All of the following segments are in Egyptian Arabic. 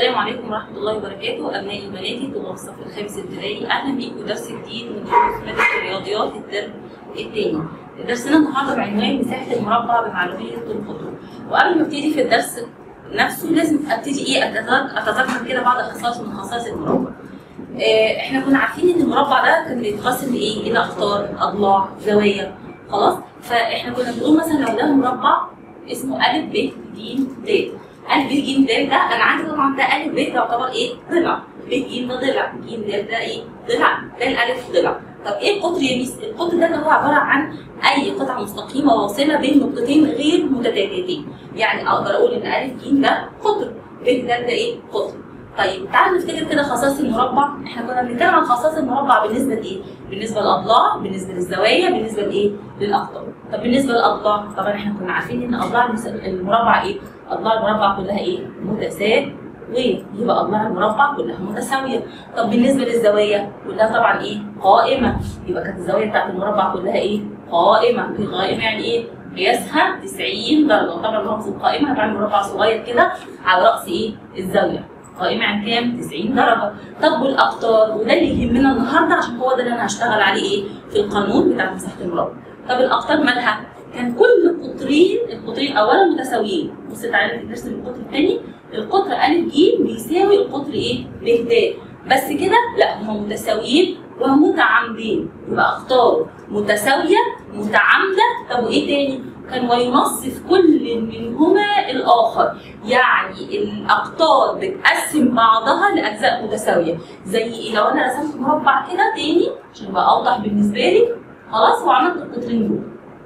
السلام عليكم ورحمة الله وبركاته أبنائي وبناتي طلاب الصف الخامس الابتدائي أهلا بيكم درس جديد من دروس مادة الرياضيات الترم الثاني. درسنا النهارده بعنوان مساحة المربع بمعلومية القطر. وقبل ما ابتدي في الدرس نفسه لازم ابتدي ايه أتذكر- اتذكر كده بعض الخصائص من خصائص المربع. آه، احنا كنا عارفين ان المربع ده كان بيتقسم لايه؟ الى اقطار، اضلاع، زوايا، خلاص؟ فاحنا كنا بنقول مثلا لو ده مربع اسمه ا ب ج د ا ب ج د ده انا عندي طبعا ده ا ب ده يعتبر ايه؟ ضلع ب ج ده ضلع ج د ده ايه؟ ضلع ده الالف ضلع طب ايه القطر يا ميس؟ القطر ده اللي هو عباره عن اي قطعه مستقيمه واصله بين نقطتين غير متتاليتين يعني اقدر اقول ان ا ج ده قطر ب د ده ايه؟ قطر طيب تعالوا نفتكر كده خصائص المربع احنا كنا بنتكلم عن خصائص المربع بالنسبه لايه؟ بالنسبه للاضلاع بالنسبه للزوايا بالنسبه لايه؟ للاقطار طب بالنسبه للاضلاع طبعا احنا كنا عارفين ان اضلاع المس- المربع ايه؟ اضلاع المربع كلها ايه؟ متساويه يبقى اضلاع المربع كلها متساويه طب بالنسبه للزوايا كلها طبعا ايه؟ قائمه يبقى كانت الزاويه بتاعت المربع كلها ايه؟ قائمه في قائمه يعني ايه؟ قياسها 90 درجه طبعا رمز القائمه هتعمل مربع صغير كده على راس ايه؟ الزاويه قائمة عن كام؟ 90 درجة. طب والأقطار وده اللي يهمنا النهارده عشان هو ده اللي أنا هشتغل عليه إيه؟ في القانون بتاع مساحة المربع. طب الأقطار مالها؟ كان كل قطرين القطرين أولا متساويين. بص تعالى نرسم القطر الثاني القطر أ ج بيساوي القطر إيه؟ ب د. بس كده؟ لا هما متساويين ومتعامدين. يبقى أقطار متساوية متعامدة طب وإيه تاني؟ كان وينصف كل منهما الآخر. يعني الاقطار بتقسم بعضها لاجزاء متساويه زي ايه لو انا رسمت مربع كده تاني عشان يبقى اوضح بالنسبه لي خلاص وعملت القطرين دول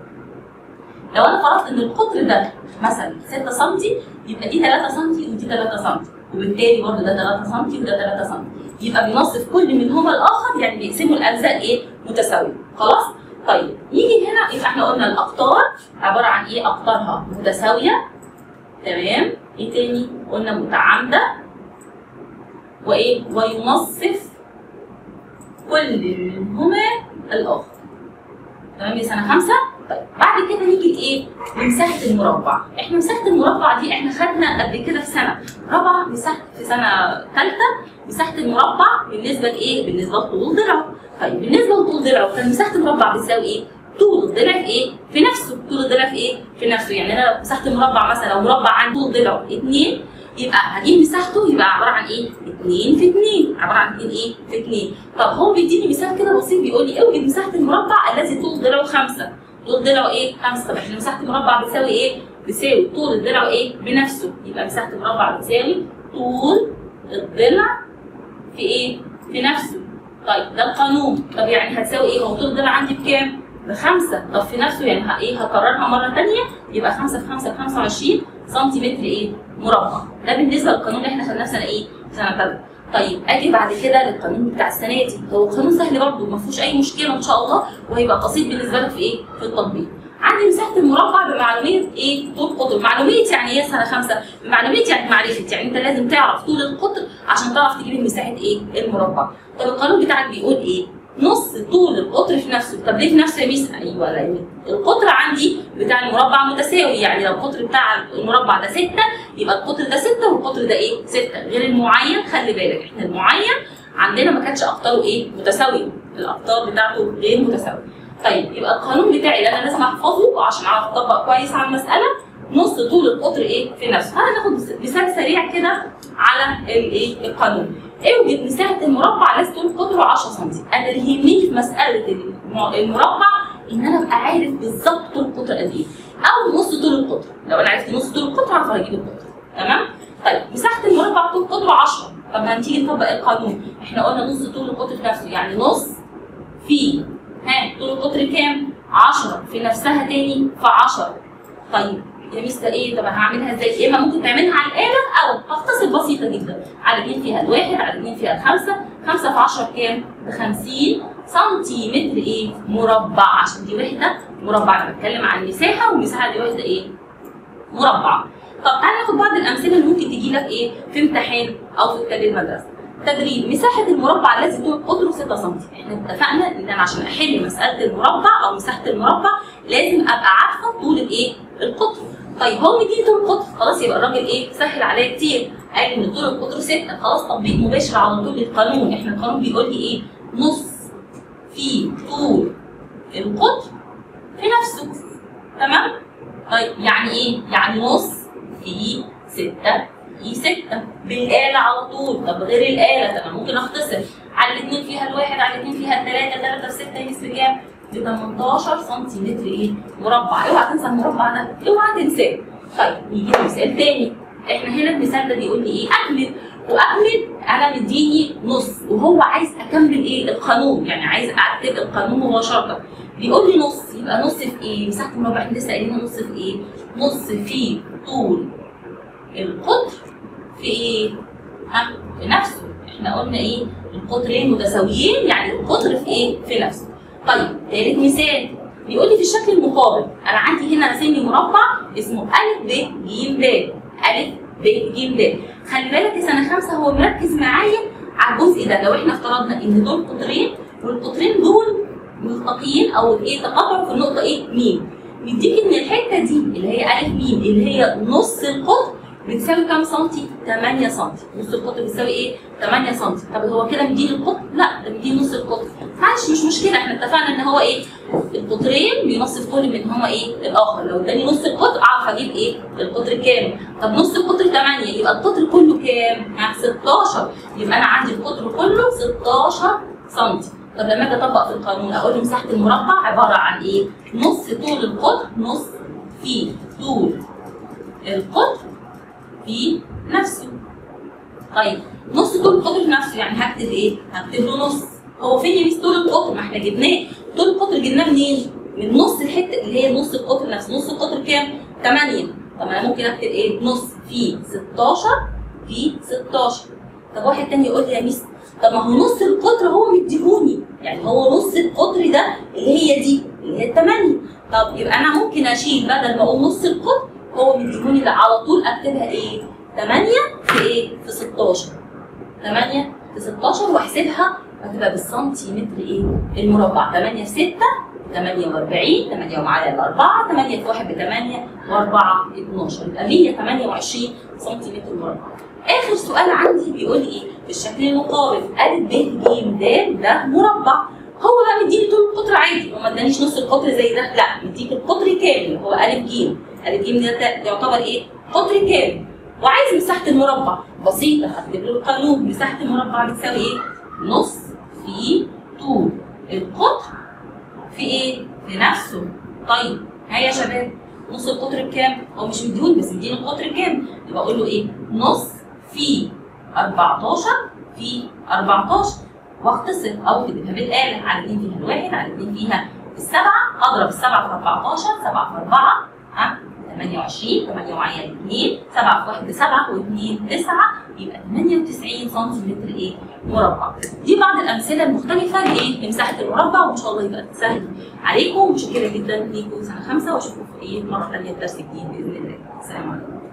لو انا فرضت ان القطر ده مثلا 6 سم يبقى دي 3 سم ودي 3 سم وبالتالي برضه ده 3 سم وده 3 سم يبقى بينصف كل منهما الاخر يعني بيقسموا الاجزاء ايه متساويه خلاص طيب يجي هنا يبقى احنا قلنا الاقطار عباره عن ايه اقطارها متساويه تمام ايه تاني قلنا متعامده وايه وينصف كل منهما الاخر تمام يا سنه خمسه طيب بعد كده نيجي لايه لمساحه المربع احنا مساحه المربع دي احنا خدنا قبل كده في سنه رابعه مساحه في سنه ثالثه مساحه المربع بالنسبه لايه بالنسبه لطول ضلعه طيب بالنسبه لطول ضلعه كان مساحه المربع بتساوي ايه طول الضلع في ايه؟ في نفسه، طول الضلع في ايه؟ في نفسه، يعني انا لو مساحه المربع مثلا لو مربع عنده طول ضلعه 2 يبقى هجيب مساحته يبقى عباره عن ايه؟ 2 في 2 عباره عن 2 ايه؟ في 2 طب هو بيديني مثال كده بسيط بيقول لي اوجد مساحه المربع الذي طول ضلعه 5 طول ضلعه ايه؟ 5 طب احنا مساحه المربع بتساوي ايه؟ بتساوي طول الضلع ايه؟ بنفسه يبقى مساحه المربع بتساوي طول الضلع في ايه؟ في نفسه طيب ده القانون طب يعني هتساوي ايه؟ هو طول الضلع عندي بكام؟ بخمسة طب في نفسه يعني ه- ايه هكررها مرة تانية يبقى خمسة في خمسة ب 25 سنتيمتر ايه؟ مربع ده بالنسبة للقانون اللي احنا خدناه في سنة ايه؟ في سنة تالتة طيب اجي بعد كده للقانون بتاع السنة دي هو قانون سهل برضه ما فيهوش أي مشكلة إن شاء الله وهيبقى بسيط بالنسبة لك في ايه؟ في التطبيق عندي مساحة المربع بمعلومية ايه؟ طول قطر، معلومية يعني ايه سنة خمسة؟ معلومية يعني معرفة، يعني انت لازم تعرف طول القطر عشان تعرف تجيب مساحة ايه؟ المربع. طب القانون بتاعك بيقول ايه؟ نص طول القطر في نفسه طب ليه في نفسه يا ميس ايوه لان القطر عندي بتاع المربع متساوي يعني لو القطر بتاع المربع ده 6 يبقى القطر ده 6 والقطر ده ايه 6 غير المعين خلي بالك احنا المعين عندنا ما كانتش اقطاره ايه متساويه الاقطار بتاعته غير متساويه طيب يبقى القانون بتاعي اللي انا لازم احفظه عشان اعرف اطبق كويس على المساله نص طول القطر ايه في نفسه هناخد مثال سريع كده على الايه القانون اوجد مساحه المربع الذي طول قطره 10 سم انا اللي يهمني في مساله الم- المربع ان انا ابقى عارف بالظبط طول القطر قد ايه او نص طول القطر لو انا عرفت نص طول القطر اعرف اجيب القطر تمام طيب مساحه المربع طول قطره 10 طب ما هنيجي نطبق القانون احنا قلنا نص طول القطر في نفسه يعني نص في ها طول القطر كام 10 في نفسها تاني في 10 طيب يا مستر ايه طب هعملها ازاي؟ يا اما ممكن تعملها على الاله او هختصر بسيطه جدا على 2 فيها الواحد على 2 فيها الخمسه 5 في 10 بكام؟ ب 50 سنتيمتر ايه؟ مربع عشان دي وحده مربع انا بتكلم عن المساحه والمساحه دي وحده ايه؟ مربع طب تعالى ناخد بعض الامثله اللي ممكن تجي لك ايه في امتحان او في كتاب المدرسه تدريب مساحه المربع الذي طول قطره 6 سم احنا اتفقنا ان انا عشان احل مساله المربع او مساحه المربع لازم ابقى عارفه طول الايه القطر طيب هو مديني طول القطر خلاص يبقى الراجل ايه سهل عليا كتير قال ان طول القطر 6 خلاص تطبيق مباشر على طول للقانون احنا القانون بيقول لي ايه نص في طول القطر في نفسه تمام طيب يعني ايه يعني نص في 6 في 6 بالآلة على طول طب غير الآلة طب أنا ممكن اختصر على الاثنين فيها الواحد على الاثنين فيها الثلاثة 3 في 6 يساوي كام؟ ب 18 سنتيمتر ايه؟ مربع اوعى تنسى المربع ده اوعى تنساه طيب نيجي لمثال تاني احنا هنا المثال ده بيقول لي ايه؟ اكمل واكمل انا مديني نص وهو عايز اكمل ايه؟ القانون يعني عايز اكتب القانون مباشرة بيقول لي نص يبقى نص في ايه؟ مساحة المربع احنا لسه قايلين نص في ايه؟ نص في طول القطر في ايه؟ ها؟ في نفسه احنا قلنا ايه؟ القطرين متساويين يعني القطر في ايه؟ في نفسه. طيب ثالث مثال بيقول لي في الشكل المقابل انا عندي هنا راسم لي مربع اسمه ا ب ج د ا ب ج د خلي بالك في سنه خمسه هو مركز معايا على الجزء ده لو احنا افترضنا ان دول قطرين والقطرين دول ملتقيين او ايه تقاطعوا في النقطه ايه؟ ميم مديك ان الحته دي اللي هي ا م اللي هي نص القطر بتساوي كام سنتي؟ 8 سنتي، نص القطر بتساوي ايه؟ 8 سنتي، طب هو كده مديني القطر؟ لا ده مديني نص القطر، معلش مش مشكله احنا اتفقنا ان هو ايه؟ القطرين بينصف كل من هما ايه؟ الاخر، لو اداني نص القطر اعرف اجيب ايه؟ القطر كام؟ طب نص القطر 8 يبقى القطر كله كام؟ ها 16 يبقى انا عندي القطر كله 16 سنتي، طب لما اجي اطبق في القانون اقول له مساحه المربع عباره عن ايه؟ نص طول القطر نص في طول القطر في نفسه. طيب نص طول القطر في نفسه يعني هكتب ايه؟ هكتب له نص. هو فين يميز طول القطر؟ ما احنا جبناه. طول القطر جبناه منين؟ من نص الحته اللي هي نص القطر نفسه، نص القطر كام؟ 8. طب انا ممكن اكتب ايه؟ نص في 16 في 16. طب واحد تاني يقول لي يا ميس طب ما هو نص القطر هو مديهوني، يعني هو نص القطر ده اللي هي دي اللي هي 8. طب يبقى انا ممكن اشيل بدل ما اقول نص القطر هو مديهوني ده على طول اكتبها ايه؟ 8 في ايه؟ في 16 8 في 16 واحسبها هتبقى بالسنتيمتر ايه؟ المربع 8 في 6 48 8 ومعايا الأربعة 8 في 1 ب 8 و4 12 يبقى 128 سنتيمتر مربع. آخر سؤال عندي بيقول لي إيه؟ في الشكل المقابل أ ب ج د ده مربع هو بقى مديني طول القطر عادي هو ما ادانيش نص القطر زي ده لا مديك القطر كامل هو أ ج أ ج ده يعتبر إيه؟ قطر كامل وعايز مساحة المربع بسيطة هكتب له القانون مساحة المربع بتساوي إيه؟ نص في طول القطر في ايه؟ في نفسه. طيب ها يا شباب نص القطر بكام؟ هو مش مديوني بس مديني القطر بكام؟ يبقى اقول له ايه؟ نص في 14 في 14 واختصر او اكتبها بالاله على 2 فيها الواحد على 2 فيها السبعه اضرب السبعه في 14 7 في 4 ها 28 8 معايا 2 7 في 1 ب 7 و2 9 يبقى 98 سنتيمتر ايه؟ مربع. دي بعض الامثله المختلفه لايه؟ لمساحه المربع وان شاء الله يبقى سهل عليكم ومتشكره جدا ليكم سنه خمسه واشوفكم في ايه مره ثانيه درس جديد باذن الله. السلام عليكم.